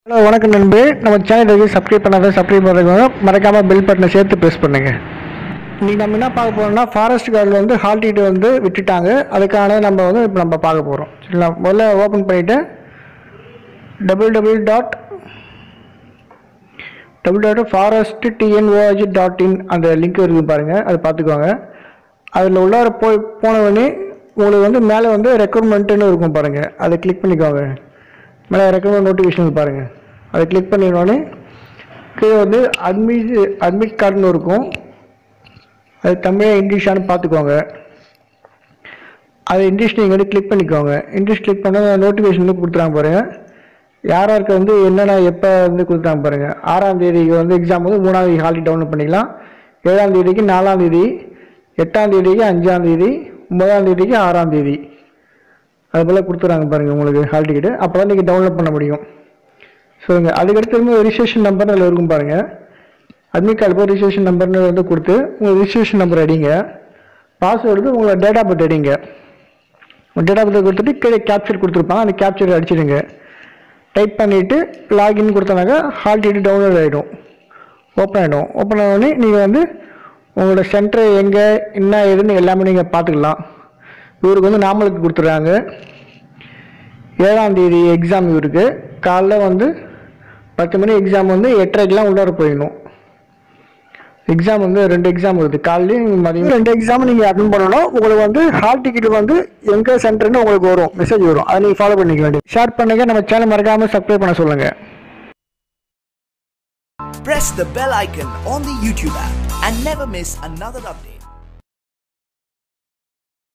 Hello வணக்கம் நண்பே நம்ம சேனலுக்கு சப்ஸ்கிரைப் பண்ணாத சப்ஸ்கிரைப் பண்ணுறவங்க மறக்காமல் பெல் பட்டனை சேர்த்து ப்ரெஸ் பண்ணுங்க இன்றைக்கி நம்ம என்ன பார்க்க போகிறோம்னா ஃபாரஸ்ட் கார்டில் வந்து ஹால் டிக்கெட் வந்து விட்டுட்டாங்க அதுக்கான நம்ம வந்து இப்போ நம்ம பார்க்க போகிறோம் சரிங்களா முதல்ல ஓப்பன் பண்ணிவிட்டு double double dot double dot forest TNOG dot in அந்த லிங்க் இருக்குது பாருங்கள் அதை பார்த்துக்கோங்க அதில் உள்ளார போய் போனவொடனே உங்களுக்கு வந்து மேலே வந்து ரெக்ரூட்மெண்ட்டுன்னு இருக்கும் பாருங்கள் அதை கிளிக் பண்ணிக்கோங்க மேலே ரெக்கமெண்ட் நோட்டிஃபிகேஷன் பாருங்கள் அதை கிளிக் பண்ணிடனோடனே கீழே வந்து அட்மிட் அட்மிட் கார்டுன்னு இருக்கும் அது தமிழ் இங்கிலீஷானு பார்த்துக்கோங்க அது இங்கிலீஷ் நீங்கள் வந்து கிளிக் பண்ணிக்கோங்க இங்கிலீஷ் கிளிக் பண்ண நோட்டிஃபிகேஷன் வந்து கொடுத்துறாங்க பாருங்கள் யார் யாருக்கு வந்து என்னென்ன எப்போ வந்து கொடுத்துறாங்க பாருங்கள் ஆறாம் தேதிக்கு வந்து எக்ஸாம் வந்து மூணாம் தேதி ஹாலிடே டவுன்லோட் பண்ணிக்கலாம் ஏழாம் தேதிக்கு நாலாம் தேதி எட்டாம் தேதிக்கு அஞ்சாம் தேதி ஒன்பதாம் தேதிக்கு ஆறாம் தேதி அது போல் கொடுத்துறாங்க பாருங்கள் உங்களுக்கு ஹால் டிக்கெட்டு அப்போ தான் நீங்கள் டவுன்லோட் பண்ண முடியும் சொல்லுங்க அதுக்கடுத்து திரும்ப ரெஜிஸ்ட்ரேஷன் நம்பர் அதில் இருக்கும் பாருங்கள் அட்மிட் கார்டு போய் ரெஜிஸ்ட்ரேஷன் நம்பர்னு வந்து கொடுத்து உங்கள் ரெஜிஸ்ட்ரேஷன் நம்பர் அடிங்க பாஸ்வேர்டு உங்களோட டேட் ஆஃப் பர்த் அடிங்க உங்கள் டேட் ஆஃப் பர்த் கொடுத்துட்டு கீழே கேப்சர் கொடுத்துருப்பாங்க அந்த கேப்சர் அடிச்சிடுங்க டைப் பண்ணிவிட்டு லாகின் கொடுத்தனாக்கா ஹால் டிக்கெட் டவுன்லோட் ஆகிடும் ஓப்பன் ஆகிடும் ஓப்பன் ஆனோடனே நீங்கள் வந்து உங்களோட சென்டர் எங்கே என்ன ஏதுன்னு எல்லாமே நீங்கள் பார்த்துக்கலாம் இவருக்கு வந்து நாமலுக்கு கொடுத்துட்றாங்க ஏழாம் தேதி எக்ஸாம் இவருக்கு காலைல வந்து பத்து மணி எக்ஸாம் வந்து எட்டரைக்கெலாம் உள்ளார போயிடணும் எக்ஸாம் வந்து ரெண்டு எக்ஸாம் இருக்குது காலையிலையும் மதியம் ரெண்டு எக்ஸாம் நீங்கள் அட்டன் பண்ணணும் உங்களுக்கு வந்து ஹால் டிக்கெட் வந்து எங்கே சென்டர்னு உங்களுக்கு வரும் மெசேஜ் வரும் அதை நீங்கள் ஃபாலோ பண்ணிக்க வேண்டியது ஷேர் பண்ணுங்கள் நம்ம சேனல் மறக்காமல் சப்ஸ்கிரைப் பண்ண சொல்லுங்கள் Press the bell icon on the YouTube app and never miss another update.